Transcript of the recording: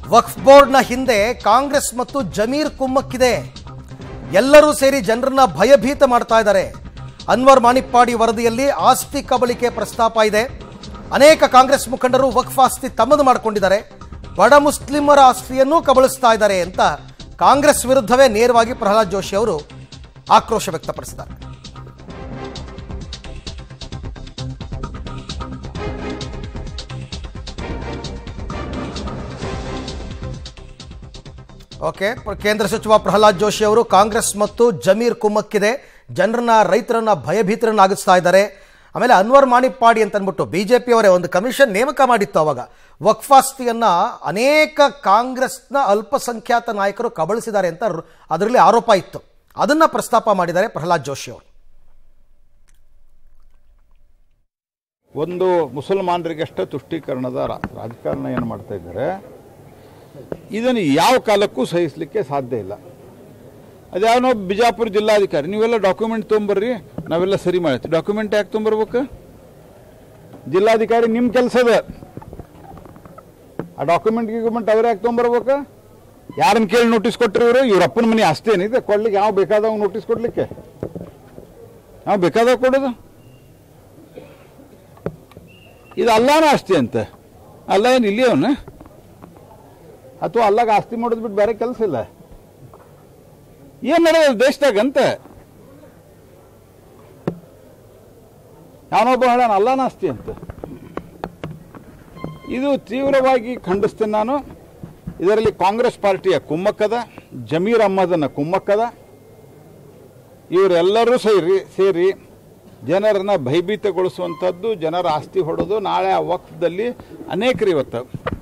ವಕ್ಫ್ ಬೋರ್ಡ್ನ ಹಿಂದೆ ಕಾಂಗ್ರೆಸ್ ಮತ್ತು ಜಮೀರ್ ಕುಮ್ಮಕ್ಕಿದೆ ಎಲ್ಲರೂ ಸೇರಿ ಜನರನ್ನ ಭಯಭೀತ ಮಾಡ್ತಾ ಇದ್ದಾರೆ ಅನ್ವರ್ ಮಾಣಿಪ್ಪಾಡಿ ವರದಿಯಲ್ಲಿ ಆಸ್ತಿ ಕಬಳಿಕೆ ಪ್ರಸ್ತಾಪ ಇದೆ ಅನೇಕ ಕಾಂಗ್ರೆಸ್ ಮುಖಂಡರು ವಕ್ಫ್ ಆಸ್ತಿ ತಮ್ಮದು ಮಾಡಿಕೊಂಡಿದ್ದಾರೆ ಬಡ ಮುಸ್ಲಿಮರ ಆಸ್ತಿಯನ್ನೂ ಕಬಳಿಸ್ತಾ ಇದ್ದಾರೆ ಅಂತ ಕಾಂಗ್ರೆಸ್ ವಿರುದ್ಧವೇ ನೇರವಾಗಿ ಪ್ರಹ್ಲಾದ್ ಜೋಶಿ ಅವರು ಆಕ್ರೋಶ ವ್ಯಕ್ತಪಡಿಸಿದ್ದಾರೆ ಓಕೆ ಪ್ರ- ಕೇಂದ್ರ ಸಚಿವ ಪ್ರಹ್ಲಾದ್ ಜೋಶಿ ಅವರು ಕಾಂಗ್ರೆಸ್ ಮತ್ತು ಜಮೀರ್ ಕುಮ್ಮಕ್ಕಿದೆ ಜನರನ್ನ ರೈತರನ್ನ ಭಯಭೀತರನ್ನಾಗಿಸ್ತಾ ಇದ್ದಾರೆ ಆಮೇಲೆ ಅನ್ವರ್ ಮಾಣಿಪ್ಪಾಡಿ ಅಂತ ಅಂದ್ಬಿಟ್ಟು ಬಿಜೆಪಿಯವರೇ ಒಂದು ಕಮಿಷನ್ ನೇಮಕ ಮಾಡಿತ್ತು ಅವಾಗ ವಕ್ಫಾಸ್ತಿಯನ್ನ ಅನೇಕ ಕಾಂಗ್ರೆಸ್ನ ಅಲ್ಪಸಂಖ್ಯಾತ ನಾಯಕರು ಕಬಳಿಸಿದ್ದಾರೆ ಅಂತ ರು- ಅದರಲ್ಲಿ ಆರೋಪ ಇತ್ತು ಅದನ್ನ ಪ್ರಸ್ತಾಪ ಮಾಡಿದ್ದಾರೆ ಪ್ರಹ್ಲಾದ್ ಜೋಶಿ ಅವರು ಒಂದು ಮುಸಲ್ಮಾನರಿಗಷ್ಟೇ ತುಷ್ಟೀಕರಣದ ರಾ- ರಾಜಕಾರಣ ಏನು ಮಾಡ್ತಾ ಇದ್ದಾರೆ ಇದನ್ನು ಯಾವ ಕಾಲಕ್ಕೂ ಸಹಿಸಲಿಕ್ಕೆ ಸಾಧ್ಯ ಇಲ್ಲ ಅದ್ಯಾವನೋ ಬಿಜಾಪುರ ಜಿಲ್ಲಾಧಿಕಾರಿ ನೀವೆಲ್ಲ ಡಾಕ್ಯುಮೆಂಟ್ ತೊಗೊಂಬರ್ರಿ ನಾವೆಲ್ಲ ಸರಿ ಮಾಡ್ತೀವಿ ಡಾಕ್ಯುಮೆಂಟ್ ಯಾಕೆ ತೊಗೊಂಬರ್ಬೇಕು ಜಿಲ್ಲಾಧಿಕಾರಿ ನಿಮ್ಮ ಕೆಲಸದ ಆ ಡಾಕ್ಯುಮೆಂಟ್ ಗಿಕ್ಯುಮೆಂಟ್ ಅವ್ರು ಯಾಕೆ ತೊಗೊಂಬರ್ಬೇಕು ಯಾರನ್ನ ಕೇಳಿ ನೋಟಿಸ್ ಕೊಟ್ಟರು ಇವರು ಇವ್ರ ಅಪ್ಪನ ಮನೆ ಆಸ್ತಿ ಏನಿದೆ ಕೊಡ್ಲಿಕ್ಕೆ ಯಾವ ಬೇಕಾದವ್ ನೋಟಿಸ್ ಕೊಡ್ಲಿಕ್ಕೆ ಯಾವ ಬೇಕಾದವ್ ಕೊಡೋದು ಇದು ಅಲ್ಲಾನ ಆಸ್ತಿ ಅಂತ ಅಲ್ಲ ಏನು ಇಲ್ಲಿ ಅವನು ಅಥವಾ ಅಲ್ಲಾಗ ಆಸ್ತಿ ಮಾಡೋದು ಬಿಟ್ಟು ಬೇರೆ ಕೆಲಸ ಇಲ್ಲ ಏನ್ ನಡೆಯೋದು ದೇಶದಾಗ ಅಂತ ಯಾವನೊಬ್ಬ ಹೇಳೋಣ ಅಲ್ಲಾನ ಆಸ್ತಿ ಅಂತ ಇದು ತೀವ್ರವಾಗಿ ಖಂಡಿಸ್ತೇನೆ ನಾನು ಇದರಲ್ಲಿ ಕಾಂಗ್ರೆಸ್ ಪಾರ್ಟಿಯ ಕುಮ್ಮಕ್ಕದ ಜಮೀರ್ ಅಹ್ಮದನ ಕುಮ್ಮಕ್ಕದ ಇವರೆಲ್ಲರೂ ಸೇರಿ ಸೇರಿ ಜನರನ್ನ ಭಯಭೀತಗೊಳಿಸುವಂಥದ್ದು ಜನರ ಆಸ್ತಿ ಹೊಡೆದು ನಾಳೆ ಆ ವಕ್ಫದಲ್ಲಿ ಅನೇಕರು ಇವತ್ತು